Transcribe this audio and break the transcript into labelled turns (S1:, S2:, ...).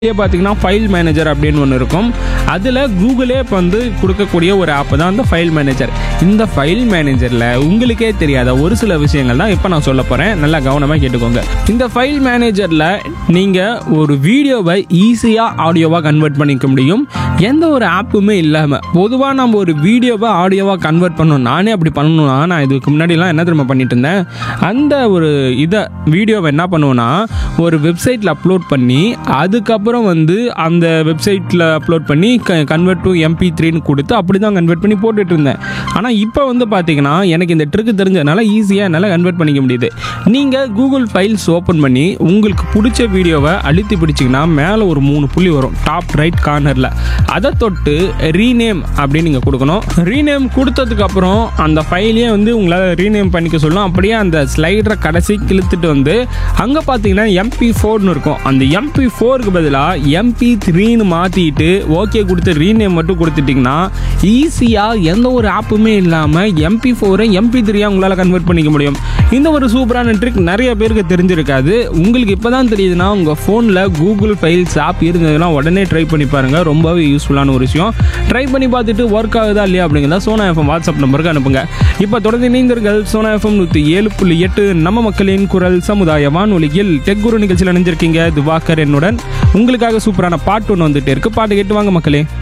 S1: இதே பார்த்தீங்கன்னா file manager அப்படின்னு ஒன்று இருக்கும் அதில் கூகுளே இப்போ வந்து கொடுக்கக்கூடிய ஒரு ஆப் தான் அந்த ஃபைல் மேனேஜர் இந்த ஃபைல் மேனேஜரில் உங்களுக்கே தெரியாத ஒரு சில விஷயங்கள் தான் இப்போ நான் சொல்ல போகிறேன் நல்லா கவனமாக கேட்டுக்கோங்க இந்த ஃபைல் மேனேஜரில் நீங்கள் ஒரு வீடியோவை ஈஸியாக ஆடியோவாக கன்வெர்ட் பண்ணிக்க முடியும் எந்த ஒரு ஆப்புமே இல்லாமல் பொதுவாக நம்ம ஒரு வீடியோவை ஆடியோவாக கன்வெர்ட் பண்ணணும் நானே அப்படி பண்ணணும்னா நான் இதுக்கு முன்னாடிலாம் என்ன தெரியுமா பண்ணிட்டு இருந்தேன் அந்த ஒரு இதை வீடியோவை என்ன பண்ணுவேன்னா ஒரு வெப்சைட்டில் அப்லோட் பண்ணி அதுக்கப்புறம் வந்து அந்த வெப்சைட்டில் அப்லோட் பண்ணி க கன்வெர்ட் டு எம்பி த்ரீன்னு கொடுத்து அப்படி தான் கன்வெர்ட் பண்ணி போட்டுட்டு இருந்தேன் ஆனால் இப்போ வந்து பார்த்தீங்கன்னா எனக்கு இந்த ட்ரிக்கு தெரிஞ்சதுனால ஈஸியாக என்னால் கன்வெர்ட் பண்ணிக்க முடியுது நீங்கள் கூகுள் ஃபைல்ஸ் ஓப்பன் பண்ணி உங்களுக்கு பிடிச்ச வீடியோவை அழுத்தி பிடிச்சிங்கன்னா மேலே ஒரு மூணு புள்ளி வரும் டாப் ரைட் கார்னரில் அதை தொட்டு ரீநேம் அப்படின்னு நீங்கள் கொடுக்கணும் ரீநேம் கொடுத்ததுக்கப்புறம் அந்த ஃபைலையே வந்து உங்களால் ரீநேம் பண்ணிக்க சொல்லணும் அப்படியே அந்த ஸ்லைடரை கடைசி கிழித்துட்டு வந்து அங்கே பார்த்தீங்கன்னா எம்பி ஃபோர்னு இருக்கும் அந்த எம்பி ஃபோருக்கு பதிலாக எம்பி த்ரீன்னு மாற்றிட்டு ஓகே கொடுத்து ரீநேம் மட்டும் கொடுத்துட்டிங்கன்னா ஈஸியாக எந்த ஒரு ஆப்புமே இல்லாமல் எம்பி ஃபோரை எம்பி த்ரீயாக உங்களால் கன்வெர்ட் பண்ணிக்க முடியும் இந்த ஒரு சூப்பரான ட்ரிக் நிறைய பேருக்கு தெரிஞ்சிருக்காது உங்களுக்கு இப்போ தான் தெரியுதுன்னா உங்கள் ஃபோனில் கூகுள் ஃபைல்ஸ் ஆப் இருந்ததுன்னா உடனே ட்ரை பண்ணி பாருங்கள் ரொம்பவே யூஸ்ஃபுல்லான ஒரு விஷயம் ட்ரை பண்ணி பார்த்துட்டு ஒர்க் ஆகுதா இல்லையா அப்படிங்கிறத சோனா எஃப்எம் வாட்ஸ்அப் நம்பருக்கு அனுப்புங்க இப்போ தொடர்ந்து இணைந்தீர்கள் சோனா எஃப்எம் நூற்றி ஏழு புள்ளி எட்டு நம்ம மக்களின் குரல் சமுதாய வானொலியில் டெக் குரு நிகழ்ச்சியில் இணைஞ்சிருக்கீங்க திவாகர் என்னுடன் உங்களுக்காக சூப்பரான பாட்டு ஒன்று வந்துட்டு இருக்கு பாட்டு கேட்டு வாங்க மக்களே